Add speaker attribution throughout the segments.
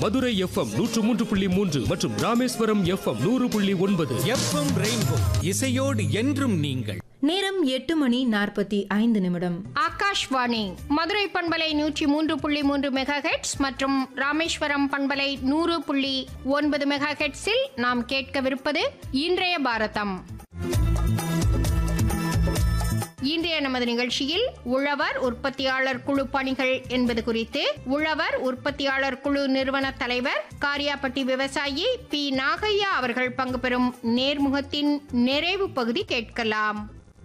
Speaker 1: Madurai FM நூற்று மூன்று புள்ளி மூன்று மற்றும் ராமேஸ்வரம் எஃப்எம் நூறு புள்ளி ஒன்பது
Speaker 2: எஃப்எம் ரெயின்போ இசையோடு என்றும் நீங்கள்
Speaker 3: நேரம் எட்டு மணி நாற்பத்தி ஐந்து நிமிடம்
Speaker 4: ஆகாஷ்வாணி மதுரை பண்பலை நூற்றி மூன்று புள்ளி மூன்று மெகா ஹெட்ஸ் மற்றும் ராமேஸ்வரம் பண்பலை நூறு புள்ளி ஒன்பது மெகா ஹெட்ஸில் நாம் கேட்கவிருப்பது இன்றைய பாரதம் இன்றைய நமது நிகழ்ச்சியில் உழவர் உற்பத்தியாளர் குழு பணிகள் என்பது குறித்து உழவர் உற்பத்தியாளர் குழு நிறுவன தலைவர் காரியாப்பட்டி விவசாயி பி நாகையா அவர்கள் பங்கு பெறும் நேர்முகத்தின் நிறைவு பகுதி கேட்கலாம்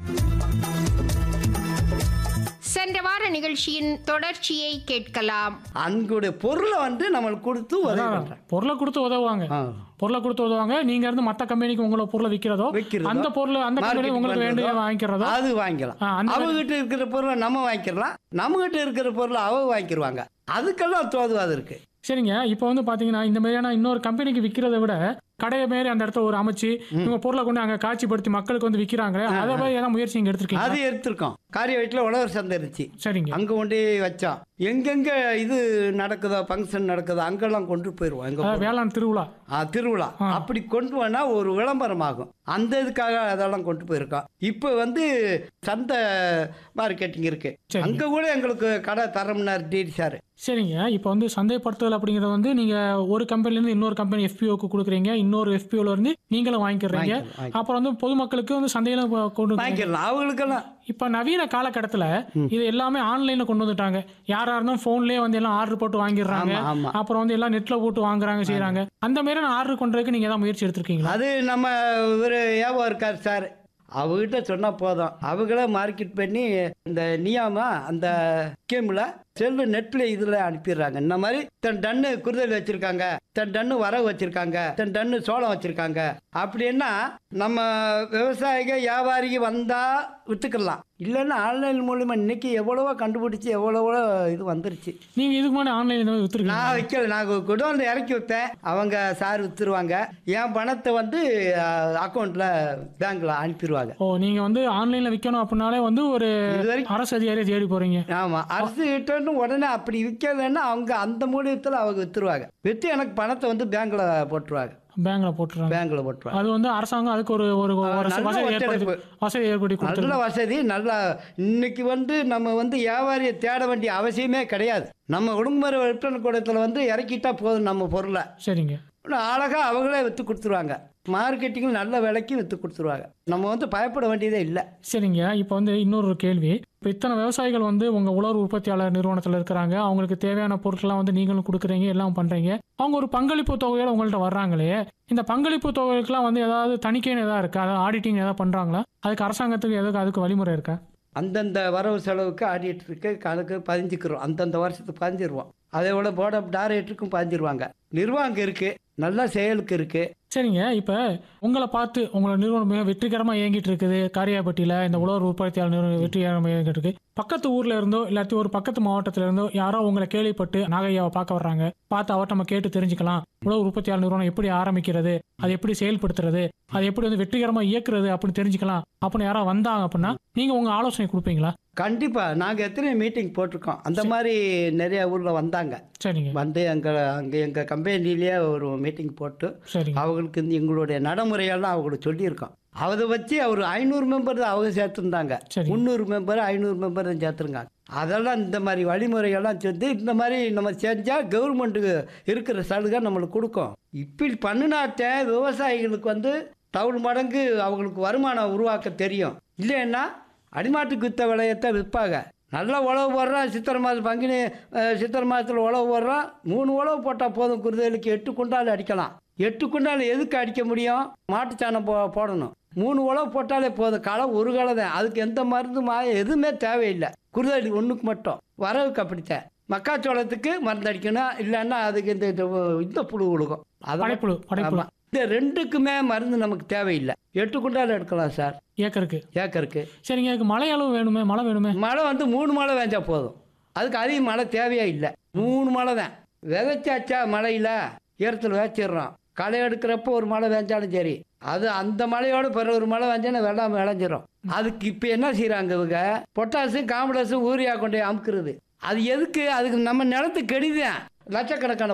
Speaker 4: சென்ற வார நிகழ்ச்சியின் தொடர்ச்சியை கேட்கலாம்
Speaker 5: அன்குடைய பொருளை வந்து நம்மளுக்கு கொடுத்து உதவி பண்றேன்
Speaker 6: பொருளை கொடுத்து உதவுவாங்க
Speaker 5: ஆ.
Speaker 6: பொருளை கொடுத்து உதவுவாங்க நீங்க இருந்து மத்த கம்பெனிக்கு உங்களோட பொருளை விக்கிறதோ
Speaker 5: விக்கிறதோ,
Speaker 6: அந்த பொருள் அந்த கம்பெனி
Speaker 5: marketing
Speaker 6: உங்களுக்கு வேண்டிய
Speaker 5: பண்றதோ,
Speaker 6: வாங்கிக்கிறதோ
Speaker 5: அது வாங்கிக்கலாம்
Speaker 6: ஆ, அந்த
Speaker 5: அவங்க கிட்ட இருக்கிற பொருளை நம்ம வாங்கிக்கலாம் நம்ம கிட்ட இருக்கிற பொருளை அவங்க வாங்கிக்கிருவாங்க அதுக்கெல்லாம் தோதுவாது இருக்கு
Speaker 6: சரிங்க இப்போ வந்து பாத்தீங்கன்னா இந்த மாதிரியான இன்னொரு கம்பெனிக்கு விக்கிறதை விட கடையை மாரி அந்த இடத்துல ஒரு அமைச்சு இவங்க பொருளை கொண்டு அங்க காட்சிப்படுத்தி மக்களுக்கு வந்து விக்கிறாங்க அதை மாதிரி ஏதாவது முயற்சி நீங்க எடுத்திருக்கீங்க
Speaker 5: அது எடுத்திருக்கோம் காரிய வீட்டில் உழவர் சந்தை இருந்துச்சு
Speaker 6: சரிங்க
Speaker 5: அங்க கொண்டு போய் வச்சோம் எங்கெங்க இது நடக்குதோ ஃபங்க்ஷன் நடக்குதோ அங்கெல்லாம் கொண்டு போயிடுவோம் எங்க
Speaker 6: அதாவது வேளாண் திருவிழா
Speaker 5: ஆ, திருவிழா அப்படி கொண்டு போனா ஒரு விளம்பரம் ஆகும் அந்த இதுக்காக அதெல்லாம் கொண்டு போயிருக்கோம் இப்போ வந்து சந்தை மார்க்கெட்டிங் இருக்கு
Speaker 6: சரி.
Speaker 5: அங்க கூட எங்களுக்கு கடை தரம்னார் டிடி சார்
Speaker 6: சரிங்க இப்போ வந்து சந்தைப்படுத்துதல் அப்படிங்கறது வந்து நீங்க ஒரு கம்பெனில இருந்து இன்னொரு கம்பெனி FPO-க்கு கொடுக்குறீங்க இன்னொரு FPO-ல இருந்து நீங்களும் வாங்கிக்கிறீங்க
Speaker 5: வாங்கிக்கலாம், வாங்கிக்கலாம்.
Speaker 6: அப்புறம் வந்து பொதுமக்களுக்கு வந்து சந்தையில கொ- கொண்டு வந்து
Speaker 5: வாங்கிடலாம் அவங்களுக்கெல்லாம்
Speaker 6: இப்ப நவீன காலகட்டத்துல இது எல்லாமே ஆன்லைன்ல கொண்டு வந்துட்டாங்க யாரா இருந்தாலும் போன்லயே வந்து எல்லாம் ஆர்டர் போட்டு வாங்கிடுறாங்க
Speaker 5: ஆமா ஆமா
Speaker 6: அப்புறம் வந்து எல்லாம் நெட்ல போட்டு வாங்குறாங்க செய்றாங்க அந்த மாதிரி ஆர்டர் கொண்டதுக்கு நீங்க ஏதாவது முயற்சி எடுத்திருக்கீங்களா
Speaker 5: அது நம்ம இவர் ஏவோ இருக்கார் சார் அவகிட்ட சொன்னா போதும் அவங்களே மார்க்கெட் பண்ணி இந்த நியாமா அந்த ஸ்கீம்ல செல்லு நெட்ல இதுல அனுப்பிடுறாங்க இந்த மாதிரி தன் டன்னு குருதல் வச்சிருக்காங்க தன் டன்னு வரவு வச்சிருக்காங்க தன் டன்னு சோளம் வச்சிருக்காங்க அப்படின்னா நம்ம விவசாயிக வியாபாரிக்கு வந்தா வித்துக்கலாம் இல்லைன்னா ஆன்லைன் மூலியமா இன்னைக்கு எவ்வளவோ கண்டுபிடிச்சு எவ்வளவோ இது வந்துருச்சு
Speaker 6: நீங்க இதுக்கு முன்னாடி ஆன்லைன்ல வித்துருக்கீங்க
Speaker 5: நான் வைக்கல நான் குடோன்ல இறக்கி வைப்பேன் அவங்க சார் வித்துருவாங்க என் பணத்தை வந்து அக்கௌண்ட்ல பேங்க்ல அனுப்பிடுவாங்க
Speaker 6: ஓ நீங்க வந்து ஆன்லைன்ல விக்கணும் அப்படின்னாலே வந்து ஒரு
Speaker 5: இது வரைக்கும்
Speaker 6: அரசு அதிகாரியை தேடி போறீங்க
Speaker 5: ஆமா அரசு கிட்ட உடனே அப்படி விற்கலைன்னா அவங்க அந்த மூலியத்தில் அவங்க வித்துருவாங்க வித்து எனக்கு பணத்தை வந்து பேங்க்ல போட்டுருவாங்க
Speaker 6: பேங்க்ல போட்டுறாங்க
Speaker 5: பேங்க்ல போட்டுருவாங்க
Speaker 6: அது வந்து அரசாங்கம் அதுக்கு ஒரு ஒரு ஒரு
Speaker 5: நல்ல
Speaker 6: வசதி ஏற்படுத்தி
Speaker 5: ஒத்துழைப்பு.
Speaker 6: வசதி ஏற்படுத்தி
Speaker 5: நல்ல
Speaker 6: கொடுத்துருக்கு
Speaker 5: வசதி நல்லா இன்னைக்கு வந்து நம்ம வந்து வியாபாரியை தேட வேண்டிய அவசியமே கிடையாது நம்ம உடுங்குமுறை விற்பனை கூடத்தில் வந்து இறக்கிட்டா போதும் நம்ம பொருளை
Speaker 6: சரிங்க
Speaker 5: அழகா அவங்களே விற்று கொடுத்துருவாங்க மார்க்கெட்டிங்கில் நல்ல விலைக்கு விற்று கொடுத்துருவாங்க நம்ம வந்து பயப்பட வேண்டியதே இல்லை
Speaker 6: சரிங்க இப்போ வந்து இன்னொரு கேள்வி இப்போ இத்தனை விவசாயிகள் வந்து உங்க உலர் உற்பத்தியாளர் நிறுவனத்தில் இருக்கிறாங்க அவங்களுக்கு தேவையான பொருட்கள்லாம் வந்து நீங்களும் கொடுக்குறீங்க எல்லாம் பண்றீங்க அவங்க ஒரு பங்களிப்பு தொகையோட உங்கள்ட்ட வர்றாங்களே இந்த பங்களிப்பு தொகைக்கெல்லாம் வந்து ஏதாவது தணிக்கைன்னு ஏதாவது இருக்கா அதாவது ஆடிட்டிங் ஏதாவது பண்றாங்களா அதுக்கு அரசாங்கத்துக்கு எதுக்கு அதுக்கு வழிமுறை இருக்கா
Speaker 5: அந்தந்த வரவு செலவுக்கு ஆடிட்டருக்கு கணக்கு பதிஞ்சுக்கிறோம் அந்தந்த வருஷத்துக்கு பதிஞ்சிருவோம் அதே போல போர்ட் ஆஃப் டைரக்டருக்கும் பதிஞ்சிருவாங்க நிர்வாகம் இருக்கு நல்ல செயலுக்கு இருக்கு
Speaker 6: சரிங்க இப்போ உங்களை பார்த்து உங்களோட நிறுவனம் மிக வெற்றிகரமாக இயங்கிட்டு இருக்குது காரியாபட்டியில் இந்த உழவர் உற்பத்தியாளர் நிறுவனம் வெற்றிகரமாக இயங்கிட்டு இருக்கு பக்கத்து ஊர்ல இருந்தோ இல்லாட்டி ஒரு பக்கத்து மாவட்டத்துல இருந்தோ யாரோ உங்களை கேள்விப்பட்டு நாகையாவை பார்க்க வர்றாங்க பார்த்து அவர்கிட்ட நம்ம கேட்டு தெரிஞ்சுக்கலாம் உழவர் உற்பத்தியாளர் நிறுவனம் எப்படி ஆரம்பிக்கிறது அது எப்படி செயல்படுத்துறது அது எப்படி வந்து வெற்றிகரமா இயக்குறது அப்படின்னு தெரிஞ்சுக்கலாம் அப்படின்னு யாரோ வந்தாங்க அப்படின்னா நீங்க உங்க ஆலோசனை கொடுப்பீங்களா
Speaker 5: கண்டிப்பா நாங்க எத்தனை மீட்டிங் போட்டிருக்கோம் அந்த மாதிரி நிறைய ஊர்ல வந்தாங்க
Speaker 6: சரிங்க
Speaker 5: வந்து அங்க அங்க எங்க கம்பெனிலேயே ஒரு மீட்டிங் போட்டு
Speaker 6: சரிங்க
Speaker 5: அவங்களுக்கு இந்த எங்களுடைய நடைமுறையெல்லாம் அவங்களுக்கு சொல்லியிருக்கோம் அதை வச்சு அவர் ஐநூறு மெம்பர் தான் அவங்க சேர்த்துருந்தாங்க
Speaker 6: சரி.
Speaker 5: முந்நூறு மெம்பர் ஐநூறு மெம்பர் தான் சேர்த்துருக்காங்க அதெல்லாம் இந்த மாதிரி வழிமுறைகள்லாம் சேர்த்து இந்த மாதிரி நம்ம செஞ்சால் கவர்மெண்ட்டுக்கு இருக்கிற சலுகை நம்மளுக்கு கொடுக்கும் இப்படி பண்ணினாட்ட விவசாயிகளுக்கு வந்து டவுன் மடங்கு அவங்களுக்கு வருமானம் உருவாக்க தெரியும் இல்லைன்னா அடிமாட்டுக்கு வித்த விளையத்தை விற்பாங்க நல்லா உழவு போடுறான் சித்திரை மாதம் பங்குனி அஹ், சித்திரை மாதத்தில் உழவு போடுறான் மூணு உழவு போட்டால் போதும் குருதைகளுக்கு எட்டு குண்டால் அடிக்கலாம் எட்டு குண்டால் எதுக்கு அடிக்க முடியும் மாட்டுச்சாணம் போ போடணும் மூணு உழவு போட்டாலே போதும் களை ஒரு களை தான் அதுக்கு எந்த மருந்து மாயம் எதுவுமே தேவையில்லை குருதடி ஒன்றுக்கு மட்டும் வரவுக்கு அப்படித்தான் மக்காச்சோளத்துக்கு மருந்து அடிக்கணும் இல்லைன்னா அதுக்கு இந்த இந்த இந்த புழு கொடுக்கும்
Speaker 6: படைப்புழு படைப்புழு
Speaker 5: ஆமாம் இந்த ரெண்டுக்குமே மருந்து நமக்கு தேவையில்லை எட்டு குண்டால் எடுக்கலாம் சார்
Speaker 6: ஏக்கருக்கு
Speaker 5: ஏக்கருக்கு
Speaker 6: சரிங்க அதுக்கு மழை அளவு வேணுமே மழை வேணுமே
Speaker 5: மழை வந்து மூணு மழை வேஞ்சா போதும் அதுக்கு அதிக மழை தேவையே இல்லை மூணு மழை தான் விதைச்சாச்சா மழையில் ஈரத்தில் வேச்சிடுறோம் களை எடுக்கிறப்போ ஒரு மழை வேஞ்சாலும் சரி அது அந்த மழையோட பிற ஒரு மழை வேஞ்சாலும் வெள்ளாம விளைஞ்சிரும் அதுக்கு இப்போ என்ன செய்கிறாங்க இவங்க பொட்டாசும் காம்படாசும் ஊரியா கொண்டு போய் அமுக்குறது அது எதுக்கு அதுக்கு நம்ம நிலத்துக்கு கெடுதான் லட்சக்கணக்கான